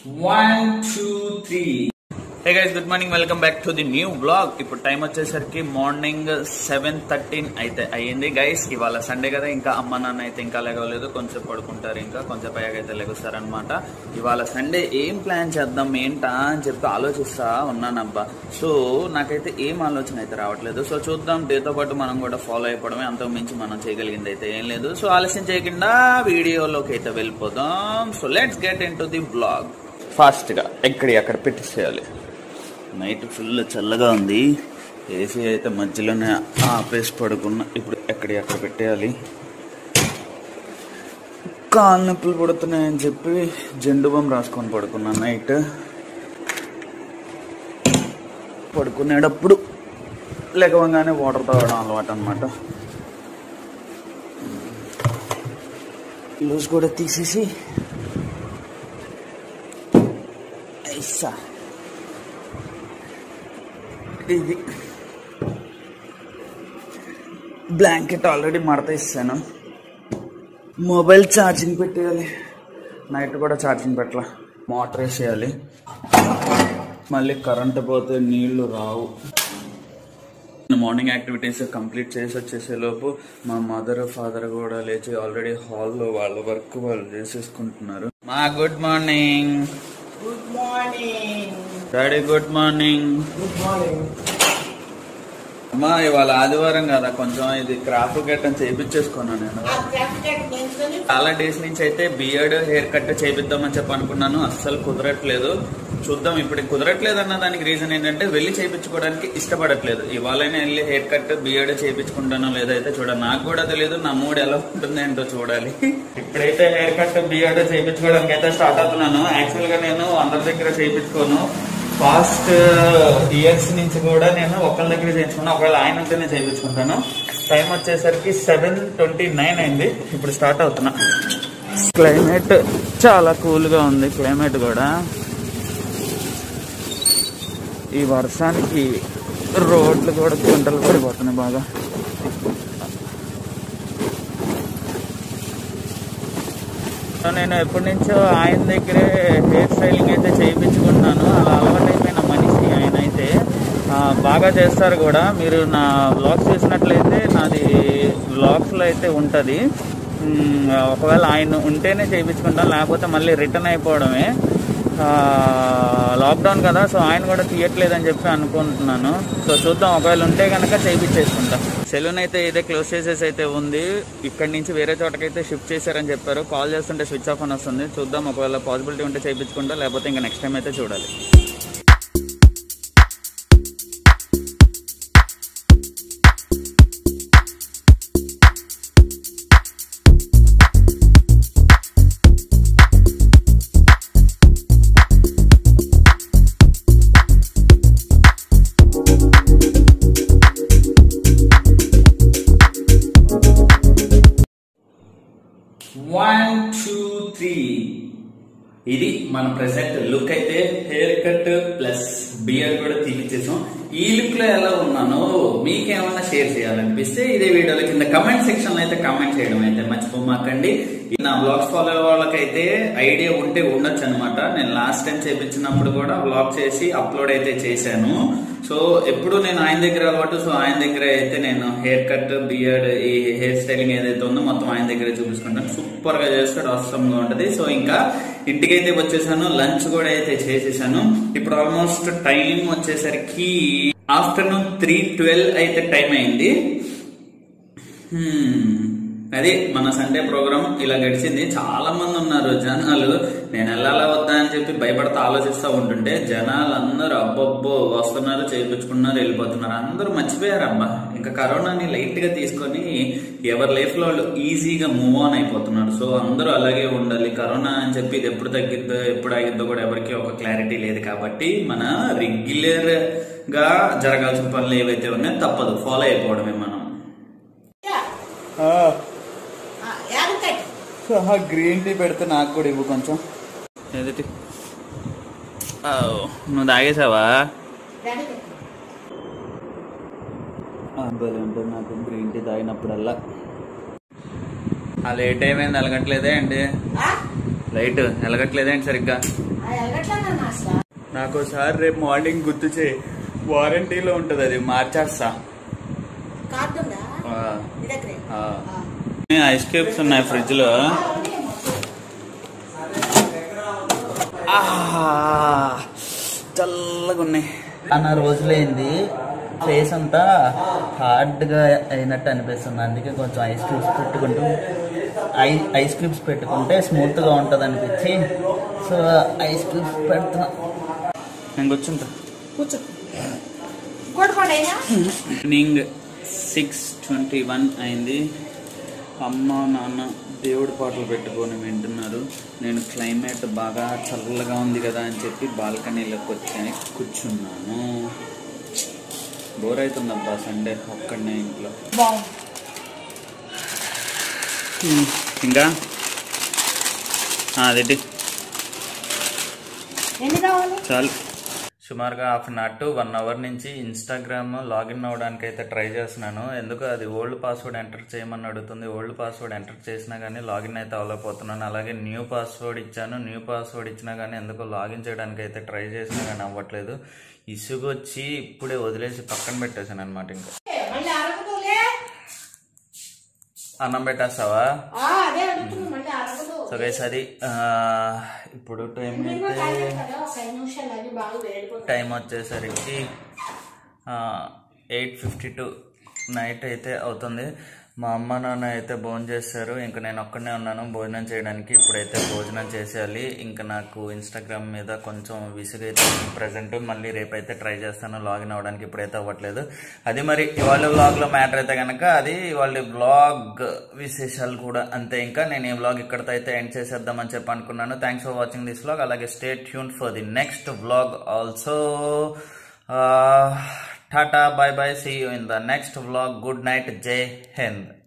One two three hey guys good morning welcome back to the new blog ఇప్పుడు time వచ్చేసరికి morning seven thirteen అయితే అయ్యింది guys ఇవాళ Sunday కదా ఇంకా అమ్మ నాన్న అయితే ఇంకా లేగలేదు కొంచెం పడుకుంటారు ఇంకా కొంచెం పైగా అయితే లెగుస్తారనమాట ఇవాళ సండే ఏం ప్లాన్ చేద్దాం ఏంటా అని చెప్పి ఆలోచిస్తా ఉన్నానబ్బా సో నాకైతే ఏం ఆలోచన అయితే రావట్లేదు సో చూద్దాం డేతో పాటు మనం కూడా ఫాలో అయిపోవడమే అంతకు మించి మనం చేయగలిగింది అయితే ఏం లేదు సో ఆలస్యం చేయకుండా వీడియోలోకి అయితే వెళ్ళిపోదాం so let's get in to the blog ఫాస్ట్గా ఎక్కడి అక్కడ పెట్టేసేయాలి నైట్ ఫుల్ చల్లగా ఉంది ఏసీ అయితే మధ్యలోనే ఆపేసి పడుకున్నా ఇప్పుడు ఎక్కడి అక్కడ పెట్టేయాలి కాళ్ళు నొప్పులు పడుతున్నాయని చెప్పి జెండు బామ్ రాసుకొని పడుకున్నా నైట్ పడుకునేటప్పుడు లెగవంగానే వాటర్ తాగడం అలవాటు అనమాట లూజ్ కూడా తీసేసి ఐసా ఇది బ్లాంకెట్ ఆల్రెడీ మడత ఇస్తాను మొబైల్ ఛార్జింగ్ పెట్టేయాలి నైట్ కూడా ఛార్జింగ్ పెట్టాల మోటార్ వేసేయాలి మళ్ళీ కరెంట్ పోతే నీళ్లు రావు మార్నింగ్ యాక్టివిటీస్ కంప్లీట్ చేసి వచ్చేసే లోపు మా మదర్ ఫాదర్ కూడా లేచి ఆల్రెడీ హాల్లో వాళ్ళ వర్క్ వాళ్ళు చేసేసుకుంటున్నారు మా good morning good morning daddy good morning good morning అమ్మా ఇవాళ ఆదివారం కదా కొంచెం ఇది క్రాఫ్ గట్టని చేయించేసుకున్నాను నేను ఆ క్యాప్టెన్ నిల్చొని చాలా డేస్ నుంచి అయితే బియర్డ్ హెయిర్ కట్ చేపిద్దామని చెప్పి అనుకున్నాను అస్సలు కుదరట్లేదు చూద్దాం ఇప్పుడు కుదరట్లేదు అన్న దానికి రీజన్ ఏంటంటే వెళ్ళి చేయించుకోవడానికి ఇష్టపడట్లేదు ఇవాళైనా వెళ్ళి హెయిర్ కట్ బియర్డ్ చేయించుకుంటానో లేదో అయితే చూడాలి నాకు కూడా తెలియదు నా మూడ్ ఎలా ఉంటుంది ఏంటో చూడాలి ఇప్పుడైతే హెయిర్ కట్ బియర్డ్ చేయించుకోవడానికి అయితే స్టార్ట్ అవుతున్నాను యాక్చువల్ గా నేను అందరి దగ్గర చేయించుకోను ఫాస్ట్ ఇయర్స్ నుంచి కూడా నేను ఒకళ్ళ దగ్గర చేయించుకున్నా ఒకవేళ ఆయన ఉంటేనే చేయించుకుంటాను టైం వచ్చేసరికి సెవెన్ ట్వంటీ నైన్ అయింది ఇప్పుడు స్టార్ట్ అవుతున్నా క్లైమేట్ చాలా కూల్ గా ఉంది క్లైమేట్ కూడా ఈ వర్షానికి రోడ్లు కూడా గుంటలు పడిపోతున్నాయి బాగా సో నేను ఎప్పటి నుంచో ఆయన దగ్గరే హెయిర్ స్టైలింగ్ అయితే చేయించుకుంటున్నాను అలా అలవాటైపోయిన మనిషి ఆయన అయితే ఆ, బాగా చేస్తారు కూడా మీరు నా బ్లాగ్స్ చూసినట్లయితే నాది బ్లాగ్స్లో అయితే ఉంటుంది మ్, ఒకవేళ ఆయన ఉంటేనే చేయించుకుంటాను లేకపోతే మళ్ళీ రిటర్న్ అయిపోవడమే ఆ, లాక్డౌన్ కదా సో ఆయన కూడా తీయట్లేదని చెప్పి అనుకుంటున్నాను సో చూద్దాం ఒకవేళ ఉంటే కనుక చేయించేసుకుంటా సెలూన్ అయితే ఇదే క్లోజ్ చేసేసి అయితే ఉంది ఇక్కడ నుంచి వేరే చోటకైతే షిఫ్ట్ చేశారని చెప్పారు కాల్ చేస్తుంటే స్విచ్ ఆఫ్ అని వస్తుంది చూద్దాం ఒకవేళ పాసిబిలిటీ ఉంటే చేయించుకుంటా లేకపోతే ఇంకా నెక్స్ట్ టైం అయితే చూడాలి వన్ టూ త్రీ ఇది మన ప్రెసెంట్ లుక్ అయితే హెయిర్ కట్ ప్లస్ బియర్ కూడా తీపిచ్చేసాం ఈ లుక్ లో ఎలా ఉన్నానో మీకేమన్నా షేర్ చేయాలనిపిస్తే ఇదే వీడియోలో కింద కమెంట్ సెక్షన్ లో అయితే కామెంట్ చేయడం అయితే మర్చిపోమాకండి ఈ నా బ్లాగ్స్ ఫాలో అయ్యే వాళ్ళకైతే ఐడియా ఉంటే ఉండొచ్చు అనమాట నేను లాస్ట్ టైం చేపించినప్పుడు కూడా బ్లాగ్ చేసి అప్లోడ్ అయితే చేశాను సో ఎప్పుడు నేను ఆయన దగ్గర అలవాటు సో ఆయన దగ్గర అయితే నేను హెయిర్ కట్ బియర్డ్ ఈ హెయిర్ స్టైలింగ్ ఏదైతే ఉందో మొత్తం ఆయన దగ్గర చూపించుకుంటాను సూపర్ గా చేస్తాడు అవసరం గా ఉంటది సో ఇంకా ఇంటికైతే వచ్చేసాను లంచ్ కూడా అయితే చేసేసాను ఇప్పుడు ఆల్మోస్ట్ టైం వచ్చేసరికి ఆఫ్టర్నూన్ త్రీ ట్వెల్వ్ అయితే టైం అయింది హ్మ్. అది మన సండే ప్రోగ్రామ్ ఇలా గడిచింది చాలా మంది ఉన్నారు జనాలు నేను వెళ్ళాలా వద్దా అని చెప్పి భయపడతా ఆలోచిస్తూ ఉంటుంటే జనాలు అందరూ అబ్బబ్బో వస్తున్నారు చేయించుకున్నారు వెళ్ళిపోతున్నారు అందరూ మర్చిపోయారు అబ్బా ఇంకా కరోనాని లైట్ గా తీసుకొని ఎవరి లైఫ్ లో వాళ్ళు ఈజీగా మూవ్ ఆన్ అయిపోతున్నారు సో అందరూ అలాగే ఉండాలి కరోనా అని చెప్పి ఇది ఎప్పుడు తగ్గిద్దో ఎప్పుడు ఆగిద్దో కూడా ఎవరికి ఒక క్లారిటీ లేదు కాబట్టి మన రెగ్యులర్ గా జరగాల్సిన పనులు ఏవైతే ఉన్నాయో తప్పదు ఫాలో అయిపోవడమే మనం యాదకట్ గ్రీన్ టీ పెడితే నాకు కూడా ఇవ్వు కొంచెం ఏదటి నువ్వు తాగేసావా యాదకట్ భలే ఉంటుంది నాకు గ్రీన్ టీ తాగినప్పుడల్లా ఆ లేట్ ఏమైంది ఎలగట్లేదే అండి ఆ? లైట్ ఎలగట్లేదే అండి సరిగ్గా అది ఎలగట్లేదన్న అసలు నాకు ఒకసారి రేపు మార్నింగ్ గుర్తు చేయి వారంటీలో ఉంటుంది అది మార్చేస్తా కార్డు ఉందా ఆ, నీ దగ్గరే ఆ. ఐస్ క్యూబ్స్ ఉన్నాయి ఫ్రిడ్జ్ లో చల్లగా ఉన్నాయి అన్న రోజులైంది ఫేస్ అంతా హార్డ్గా అయినట్టు అనిపిస్తుంది అందుకే కొంచెం ఐస్ క్యూబ్స్ పెట్టుకుంటూ ఐ ఐస్ క్యూబ్స్ పెట్టుకుంటే స్మూత్గా ఉంటుంది అనిపించి సో ఐస్ క్యూబ్స్ పెడుతున్నా నేను కూర్చుంటా కూర్చో ఇంకోటి పడైనా ఈవినింగ్ సిక్స్ ట్వంటీ వన్ అయింది అమ్మ నాన్న దేవుడి పాటలు పెట్టుకొని వింటున్నారు నేను క్లైమేట్ బాగా చల్లగా ఉంది కదా అని చెప్పి బాల్కనీలోకి వచ్చి కూర్చున్నాను బోర్ అవుతుందబ్బా సండే ఒక్కడనే ఇంట్లో బాగుంది ఇంకా అదేంటి ఎన్ని కావాలి చాలు సుమారుగా half an hour to one hour నుంచి ఇన్స్టాగ్రామ్ లాగిన్ అవ్వడానికి అయితే ట్రై చేస్తున్నాను ఎందుకు అది ఓల్డ్ పాస్వర్డ్ ఎంటర్ చేయమని అడుగుతుంది ఓల్డ్ పాస్వర్డ్ ఎంటర్ చేసినా కానీ లాగిన్ అయితే అవ్వలేకపోతున్నాను అలాగే న్యూ పాస్వర్డ్ ఇచ్చాను న్యూ పాస్వర్డ్ ఇచ్చినా కానీ ఎందుకో లాగిన్ చేయడానికి అయితే ట్రై చేసినా కానీ అవ్వట్లేదు ఇసుగు వచ్చి ఇప్పుడే వదిలేసి పక్కన పెట్టేశాను అనమాట ఇంకా మళ్ళీ అరగదులే అన్నం పెట్టేస్తావా ఆ, అదే అడుగుతున్నా మళ్ళీ అరగదు సో గైస్ అది ఆ, ఇప్పుడు టైం మీరు అయితే తాగారు కదా ఒక ఐదు నిమిషాలు అది బాగా వేడిపోతుంది టైం వచ్చేసరికి ఎయిట్ ఫిఫ్టీ టూ నైట్ అయితే అవుతుంది మా అమ్మ నాన్న అయితే భోజనం చేశారు ఇంకా నేను ఒక్కడనే ఉన్నాను భోజనం చేయడానికి ఇప్పుడైతే భోజనం చేసేయాలి ఇంకా నాకు ఇన్స్టాగ్రామ్ మీద కొంచెం విసుగైతే ప్రజెంట్ మళ్ళీ రేపైతే ట్రై చేస్తాను లాగిన్ అవ్వడానికి ఇప్పుడైతే అవ్వట్లేదు అది మరి ఇవాళ వ్లాగ్లో మ్యాటర్ అయితే కనుక అది ఇవాళ వ్లాగ్ విశేషాలు కూడా అంతే ఇంకా నేను ఈ వ్లాగ్ ఇక్కడితో అయితే ఎండ్ చేసేద్దామని చెప్పి అనుకున్నాను thanks for watching this vlog అలాగే stay tune for the next vlog also టాటా bye bye see you in the next vlog good night జై హింద్